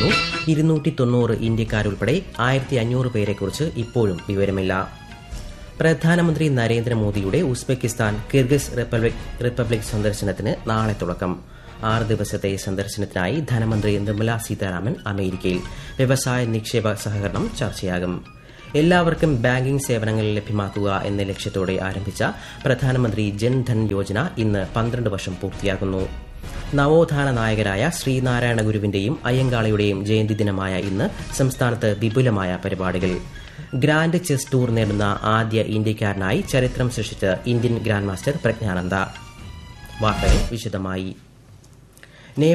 തുടരുന്നു ഇരുന്നൂറ്റി തൊണ്ണൂറ് ഇന്ത്യക്കാരുൾപ്പെടെ ആയിരത്തി അഞ്ഞൂറ് പേരെക്കുറിച്ച് ഇപ്പോഴും വിവരമില്ല പ്രധാനമന്ത്രി നരേന്ദ്രമോദിയുടെ ഉസ്ബെക്കിസ്ഥാൻ കിർഗിസ് റിപ്പബ്ലിക് റിപ്പബ്ലിക് സന്ദർശനത്തിന് നാളെ തുടക്കം ആറ് ദിവസത്തെ സന്ദർശനത്തിനായി ധനമന്ത്രി നിർമ്മല സീതാരാമൻ അമേരിക്കയിൽ വ്യവസായ നിക്ഷേപ സഹകരണം ചർച്ചയാകും എല്ലാവർക്കും ബാങ്കിംഗ് സേവനങ്ങൾ ലഭ്യമാക്കുക എന്ന ലക്ഷ്യത്തോടെ ആരംഭിച്ച പ്രധാനമന്ത്രി ജൻധൻ യോജന ഇന്ന് പന്ത്രണ്ട് വർഷം പൂർത്തിയാക്കുന്നു നവോത്ഥാന നായകരായ ശ്രീനാരായണ ഗുരുവിന്റെയും അയ്യങ്കാളിയുടെയും ജയന്തി ദിനമായ ഇന്ന് സംസ്ഥാനത്ത് വിപുലമായ പരിപാടികൾ ഗ്രാൻഡ് ചെസ് ടൂർ നേടുന്ന ആദ്യ ഇന്ത്യക്കാരനായി ചരിത്രം സൃഷ്ടിച്ച ഇന്ത്യൻ ഗ്രാൻഡ് മാസ്റ്റർ പ്രജ്ഞാനന്ദ വാർത്തകൾ വിശദമായി